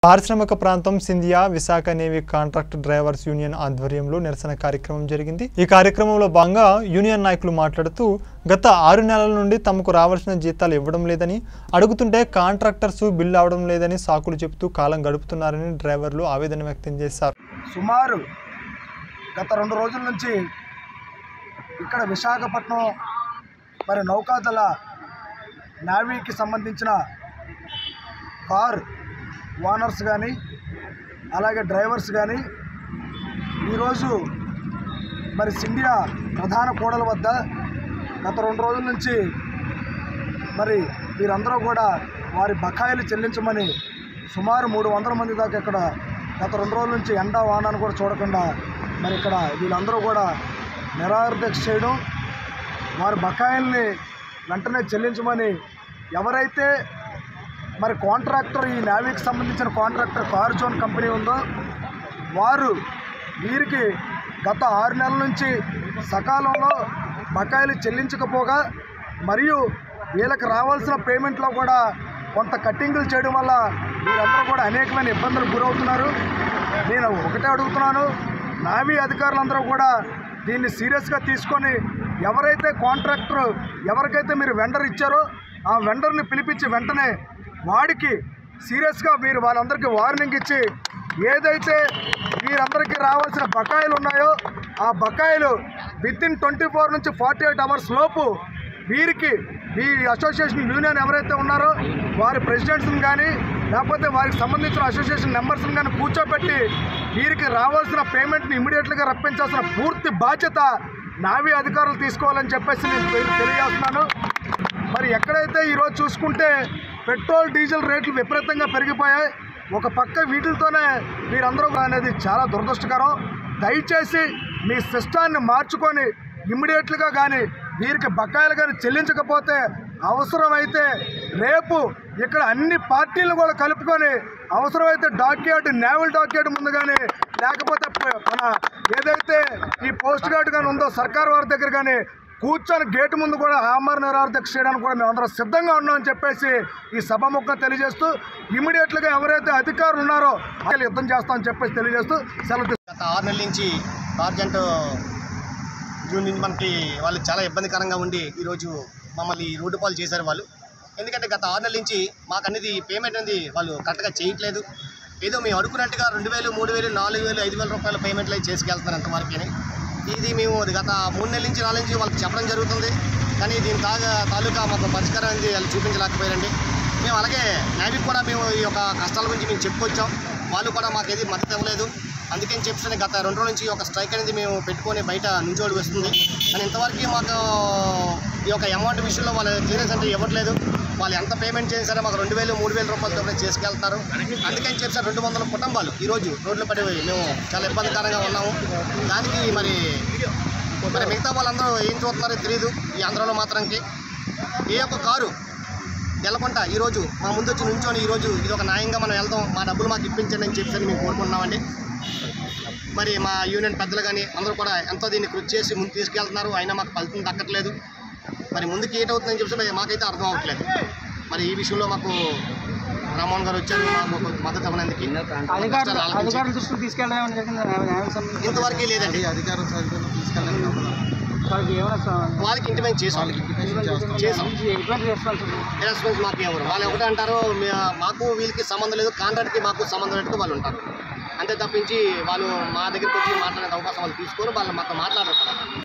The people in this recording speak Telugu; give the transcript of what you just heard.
పారిశ్రామిక ప్రాంతం Scindia Visakha navy contract drivers union ఆధ్వర్యంలో నిరసన కార్యక్రమం జరిగింది ఈ కార్యక్రమంలో భాగంగా యూనియన్ నాయకులు మాట్లాడుతూ గత ఆరు నెలల నుండి తమకు రావాల్సిన జీతాలు ఇవ్వడం లేదని అడుగుతుంటే కాంట్రాక్టర్స్ బిల్లు అవడం లేదని సాకులు చెబుతూ కాలం గడుపుతున్నారని డ్రైవర్లు ఆవేదన వ్యక్తం చేశారు సుమారు గత రెండు రోజుల నుంచి ఇక్కడ విశాఖపట్నం మరి నౌకాదళ నావీకి సంబంధించిన కార్ ఓనర్స్ కానీ అలాగే డ్రైవర్స్ కానీ ఈరోజు మరి సిండియా ప్రధాన కూడల వద్ద గత రెండు రోజుల నుంచి మరి వీరందరూ కూడా వారి బకాయిలు చెల్లించమని సుమారు మూడు వందల మంది దాకా ఇక్కడ గత రెండు రోజుల నుంచి ఎండ వానాన్ని కూడా చూడకుండా మరి ఇక్కడ వీళ్ళందరూ కూడా నిరాదీక్ష చేయడం వారి బకాయిల్ని వెంటనే చెల్లించమని ఎవరైతే మరి కాంట్రాక్టర్ ఈ నేవీకి సంబంధించిన కాంట్రాక్టర్ కార్ జోన్ కంపెనీ ఉందో వారు వీరికి గత ఆరు నెలల నుంచి సకాలంలో బకాయిలు చెల్లించకపోగా మరియు వీళ్ళకి రావాల్సిన పేమెంట్లో కూడా కొంత కట్టింగులు చేయడం వల్ల వీరందరూ కూడా అనేకమైన ఇబ్బందులకు గురవుతున్నారు నేను ఒకటే అడుగుతున్నాను నావీ అధికారులందరూ కూడా దీన్ని సీరియస్గా తీసుకొని ఎవరైతే కాంట్రాక్టర్ ఎవరికైతే మీరు వెండర్ ఇచ్చారో ఆ వెండర్ని పిలిపించి వెంటనే వాడికి సీరియస్గా మీరు వాళ్ళందరికీ వార్నింగ్ ఇచ్చి ఏదైతే వీరందరికీ రావాల్సిన బకాయిలు ఉన్నాయో ఆ బకాయిలు విత్ ఇన్ ట్వంటీ ఫోర్ నుంచి ఫార్టీ ఎయిట్ అవర్స్ లోపు వీరికి ఈ అసోసియేషన్ యూనియన్ ఎవరైతే ఉన్నారో వారి ప్రెసిడెంట్స్ని కానీ లేకపోతే వారికి సంబంధించిన అసోసియేషన్ మెంబర్స్ని కానీ కూర్చోబెట్టి వీరికి రావాల్సిన పేమెంట్ని ఇమీడియట్గా రప్పించాల్సిన పూర్తి బాధ్యత నావీ అధికారులు తీసుకోవాలని చెప్పేసి నేను తెలి- తెలియజేస్తున్నాను మరి ఎక్కడైతే ఈరోజు చూసుకుంటే పెట్రోల్ డీజిల్ రేట్లు విపరీతంగా పెరిగిపోయాయి ఒక పక్క వీటితోనే మీరందరూ అనేది చాలా దురదృష్టకరం దయచేసి మీ సిస్టాన్ని మార్చుకొని ఇమ్మీడియట్లుగా కానీ వీరికి బకాయిలు కానీ చెల్లించకపోతే అవసరమైతే రేపు ఇక్కడ అన్ని పార్టీలు కూడా కలుపుకొని అవసరమైతే డాక్యార్డ్ నేవల్ డాక్యార్డ్ ముందు కానీ లేకపోతే ప- మన ఏదైతే ఈ పోస్ట్ గార్డ్ కానీ ఉందో సర్కార్ వారి దగ్గర కానీ కూర్చొని గేటు ముందు కూడా ఆమర నిరార్థక చేయడానికి కూడా మేము అందరం సిద్ధంగా ఉన్నామని చెప్పేసి ఈ సభముఖంగా తెలియజేస్తూ ఇమీడియట్లుగా ఎవరైతే అధికారులు ఉన్నారో వాళ్ళు యుద్ధం చేస్తామని చెప్పేసి తెలియజేస్తూ సెలవు తీసుకుంటున్నాను. గత ఆరు నెలల నుంచి గార్జెంట్ జూన్ నుంచి మనకి వాళ్ళు చాలా ఇబ్బందికరంగా ఉండి ఈరోజు మమ్మల్ని రోడ్డు పాలు చేశారు వాళ్ళు ఎందుకంటే గత ఆరు నెలల నుంచి మాకు అనేది పేమెంట్ అనేది వాళ్ళు కరెక్ట్గా చేయట్లేదు ఏదో మేము అడుగున్నట్టుగా రెండు వేలు మూడు వేలు నాలుగు వేలు ఐదు వేల రూపాయల పేమెంట్లు అయితే చేసుకెళ్తున్నారు అంతవరకు ఇది మేము అది గత మూడు నెలల నుంచి నాలుగు నుంచి వాళ్ళకి చెప్పడం జరుగుతుంది కానీ దీని తాగా తాలూకా మాకు పరిష్కారం అనేది వాళ్ళు చూపించలేకపోయారండి మేము అలాగే నేవీకి కూడా మేము ఈ యొక్క కష్టాల గురించి మేము చెప్పుకొచ్చాం వాళ్ళు కూడా మాకు ఏది మద్దతు ఇవ్వలేదు అందుకని చెప్పి గత రెండు రోజుల నుంచి ఒక స్ట్రైక్ అనేది మేము పెట్టుకొని బయట నుంచోడి వస్తుంది కానీ ఇంతవరకు మాకు ఈ యొక్క అమౌంట్ విషయంలో వాళ్ళు క్లియరెన్స్ అంటే ఇవ్వట్లేదు వాళ్ళు ఎంత పేమెంట్ చేసినా మాకు రెండు వేలు మూడు వేల రూపాయలు చొప్పున చేసుకెళ్తారు అందుకని చెప్పి రెండు వందల కుటుంబాలు ఈరోజు రోడ్లు పడి మేము చాలా ఇబ్బందికరంగా ఉన్నాము దానికి మరి మరి మిగతా వాళ్ళందరూ ఏం చూస్తున్నారో తెలియదు ఈ ఆంధ్రలో మాత్రానికి ఏ ఒక్క కారు వెళ్ళకుండా ఈరోజు మా ముందు వచ్చి నుంచొని ఈరోజు ఇది ఒక న్యాయంగా మనం వెళ్దాం మా డబ్బులు మాకు ఇప్పించండి అని చెప్పి మేము కోరుకుంటున్నామండి మరి మా యూనియన్ పెద్దలు కానీ అందరూ కూడా ఎంతో దీన్ని కృషి చేసి ముందు తీసుకెళ్తున్నారు అయినా మాకు ఫలితం దక్కట్లేదు మరి ముందుకు ఏటవుతుందని చెప్పి మరి మాకైతే అర్థం అవ్వట్లేదు మరి ఈ విషయంలో మాకు రామ్మోహన్ గారు వచ్చారు మాకు మద్దతు ఇవ్వడానికి అధికారులు కష్టాలు ఆలకించి. అధికారుల దృష్టికి తీసుకెళ్ళడం ఏమైనా జరిగిందా న్యాయ- న్యాయం సంబంధించి ఇంతవరకు లేదండి వాళ్ళకి ఏమైనా స- వాళ్ళకి ఇంటిమేట్ చేసాం చేసాం ఎటువంటి రెస్పాన్స్ ఉంది? రెస్పాన్స్ మాకు ఎవరు వాళ్ళు ఒకటే అంటారు "మీ- మాకు వీళ్ళకి సంబంధం లేదు కాంట్రాక్ట్కి మాకు సంబంధం లేదు వాళ్ళు ఉంటారు అంతే తప్పించి వాళ్ళు మా దగ్గరికి వచ్చి మాట్లాడే అవకాశం వాళ్ళు తీసుకోరు వాళ్ళు మాతో మాట్లాడరు